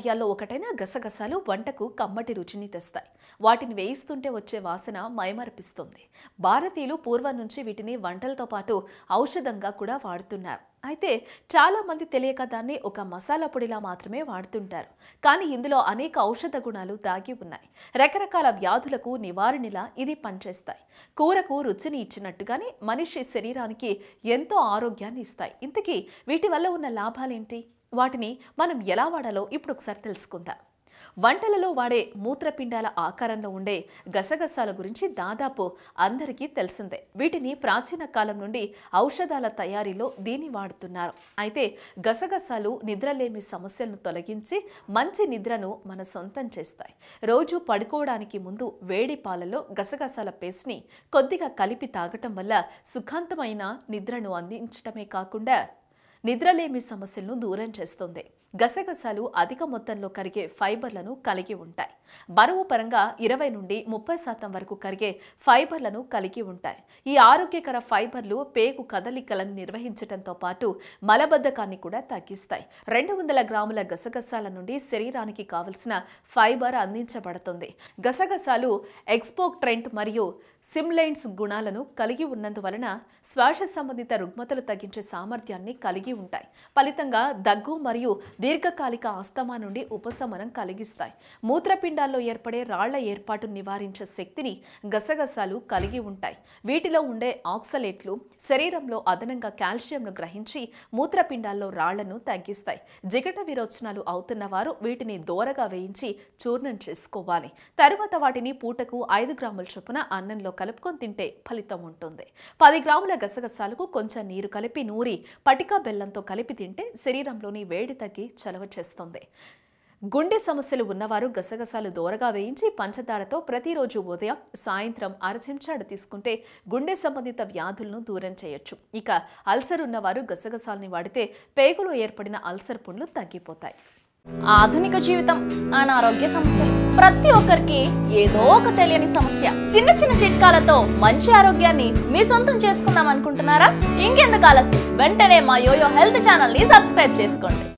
ధాన్యాల్లో ఒకటైన గసగసాలు వంటకు కమ్మటి రుచిని తెస్తాయి వాటిని వేయిస్తుంటే వచ్చే వాసన మైమరపిస్తుంది భారతీయులు పూర్వం నుంచి వీటిని వంటలతో పాటు ఔషధంగా కూడా వాడుతున్నారు అయితే చాలా మంది తెలియక దాన్ని ఒక మసాలా పొడిలా మాత్రమే వాడుతుంటారు కానీ ఇందులో అనేక ఔషధ గుణాలు దాగి ఉన్నాయి రకరకాల వ్యాధులకు నివారణలా ఇది పనిచేస్తాయి కూరకు రుచిని ఇచ్చినట్టుగానే మనిషి శరీరానికి ఎంతో ఆరోగ్యాన్ని ఇస్తాయి ఇంతకీ వీటి వల్ల ఉన్న లాభాలేంటి వాటిని మనం ఎలా వాడాలో ఇప్పుడు ఒకసారి తెలుసుకుందాం వంటలలో వాడే మూత్రపిండాల ఆకారంలో ఉండే గసగసాల గురించి దాదాపు అందరికీ తెలిసిందే వీటిని ప్రాచీన కాలం నుండి ఔషధాల తయారీలో దీన్ని వాడుతున్నారు అయితే గసగసాలు నిద్రలేమి సమస్యలను తొలగించి మంచి నిద్రను మన సొంతం చేస్తాయి రోజు పడుకోవడానికి ముందు వేడి పాలలో గసగసాల పేస్ట్ని కొద్దిగా కలిపి తాగటం వల్ల సుఖాంతమైన నిద్రను అందించటమే కాకుండా నిద్రలేమి సమస్యలను దూరం చేస్తుంది గసగసాలు అధిక మొత్తంలో కరిగే ఫైబర్లను కలిగి ఉంటాయి బరువు పరంగా ఇరవై నుండి ముప్పై శాతం వరకు కరిగే ఫైబర్లను కలిగి ఉంటాయి ఈ ఆరోగ్యకర ఫైబర్లు పేగు కదలికలను నిర్వహించడంతో పాటు మలబద్ధకాన్ని కూడా తగ్గిస్తాయి రెండు వందల గ్రాముల గసగసాల నుండి శరీరానికి కావలసిన ఫైబర్ అందించబడుతుంది గసగసాలు ఎక్స్పోక్ ట్రెంట్ మరియు సిమ్లైన్స్ గుణాలను కలిగి ఉన్నందువలన శ్వాస సంబంధిత రుగ్మతలు తగ్గించే సామర్థ్యాన్ని కలిగి ఉంటాయి ఫలితంగా దగ్గు మరియు దీర్ఘకాలిక ఆస్తమా నుండి ఉపశమనం కలిగిస్తాయి మూత్రపిండాల్లో ఏర్పడే రాళ్ల ఏర్పాటును నివారించే శక్తిని గసగసాలు కలిగి ఉంటాయి వీటిలో ఉండే ఆక్సలేట్లు శరీరంలో అదనంగా కాల్షియంను గ్రహించి మూత్రపిండాల్లో రాళ్లను తగ్గిస్తాయి జిగట విరోచనాలు అవుతున్న వారు వీటిని దోరగా వేయించి చూర్ణం చేసుకోవాలి తరువాత వాటిని పూటకు ఐదు గ్రాముల చొప్పున అన్నంలో కలుపుకొని తింటే ఫలితం ఉంటుంది పది గ్రాముల గసగసాలకు కొంచెం నీరు కలిపి నూరి పటికా బెల్లంతో కలిపి తింటే శరీరంలోని వేడి తగ్గి చలవ చేస్తుంది గుండె సమస్యలు ఉన్నవారు గసగసాలు దోరగా వేయించి పంచదారతో ప్రతిరోజు ఉదయం సాయంత్రం అర చెంచాడు తీసుకుంటే గుండె సంబంధిత వ్యాధులను దూరం చేయొచ్చు ఇక అల్సర్ ఉన్నవారు గసగసాలని వాడితే పేగులో ఏర్పడిన అల్సర్ పుండ్లు తగ్గిపోతాయి ఆధునిక జీవితం అనారోగ్య సమస్యలు ప్రతి ఒక్కరికి ఏదో ఒక తెలియని సమస్య చిన్న చిన్న చిట్కాలతో మంచి ఆరోగ్యాన్ని మీ సొంతం చేసుకుందాం అనుకుంటున్నారా ఇంకెందుకు ఆలస్యం వెంటనే మా యోయో హెల్త్ ఛానల్ ని సబ్స్క్రైబ్ చేసుకోండి